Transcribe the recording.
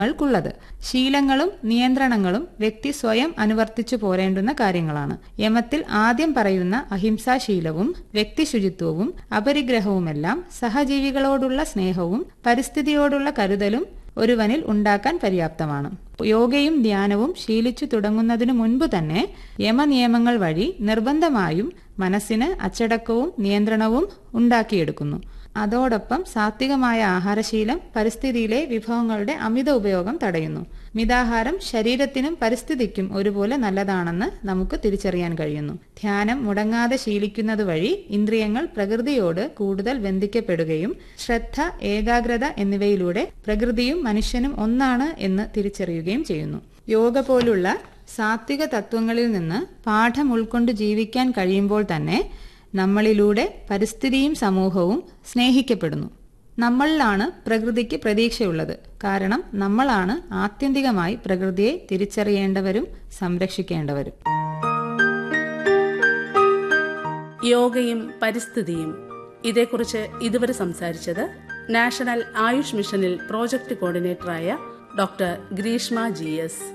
ൾക്കുള്ളത് ശീലങ്ങളും നിയന്ത്രണങ്ങളും വ്യക്തി സ്വയം അനുവർത്തിച്ചു പോരേണ്ടുന്ന കാര്യങ്ങളാണ് യമത്തിൽ ആദ്യം പറയുന്ന അഹിംസാശീലവും വ്യക്തിശുചിത്വവും അപരിഗ്രഹവുമെല്ലാം സഹജീവികളോടുള്ള സ്നേഹവും പരിസ്ഥിതിയോടുള്ള കരുതലും ഒരുവനിൽ ഉണ്ടാക്കാൻ പര്യാപ്തമാണ് യോഗയും ധ്യാനവും ശീലിച്ചു തുടങ്ങുന്നതിനു മുൻപ് തന്നെ യമനിയമങ്ങൾ വഴി നിർബന്ധമായും മനസ്സിന് അച്ചടക്കവും നിയന്ത്രണവും ഉണ്ടാക്കിയെടുക്കുന്നു അതോടൊപ്പം സാത്വികമായ ആഹാരശീലം പരിസ്ഥിതിയിലെ വിഭവങ്ങളുടെ അമിത ഉപയോഗം തടയുന്നു മിതാഹാരം ശരീരത്തിനും പരിസ്ഥിതിക്കും ഒരുപോലെ നല്ലതാണെന്ന് നമുക്ക് തിരിച്ചറിയാൻ കഴിയുന്നു ധ്യാനം മുടങ്ങാതെ ശീലിക്കുന്നത് വഴി ഇന്ദ്രിയങ്ങൾ പ്രകൃതിയോട് കൂടുതൽ ബന്ധിക്കപ്പെടുകയും ശ്രദ്ധ ഏകാഗ്രത എന്നിവയിലൂടെ പ്രകൃതിയും മനുഷ്യനും ഒന്നാണ് എന്ന് തിരിച്ചറിയുകയും ചെയ്യുന്നു യോഗ പോലുള്ള സാത്വിക തത്വങ്ങളിൽ നിന്ന് പാഠം ഉൾക്കൊണ്ട് ജീവിക്കാൻ കഴിയുമ്പോൾ തന്നെ നമ്മളിലൂടെ പരിസ്ഥിതിയും സമൂഹവും സ്നേഹിക്കപ്പെടുന്നു നമ്മളിലാണ് പ്രകൃതിക്ക് പ്രതീക്ഷയുള്ളത് കാരണം നമ്മളാണ് ആത്യന്തികമായി പ്രകൃതിയെ തിരിച്ചറിയേണ്ടവരും സംരക്ഷിക്കേണ്ടവരും യോഗയും പരിസ്ഥിതിയും ഇതേക്കുറിച്ച് ഇതുവരെ സംസാരിച്ചത് നാഷണൽ ആയുഷ് മിഷനിൽ പ്രോജക്ട് കോർഡിനേറ്ററായ ഡോക്ടർ ഗ്രീഷ്മ ജി എസ്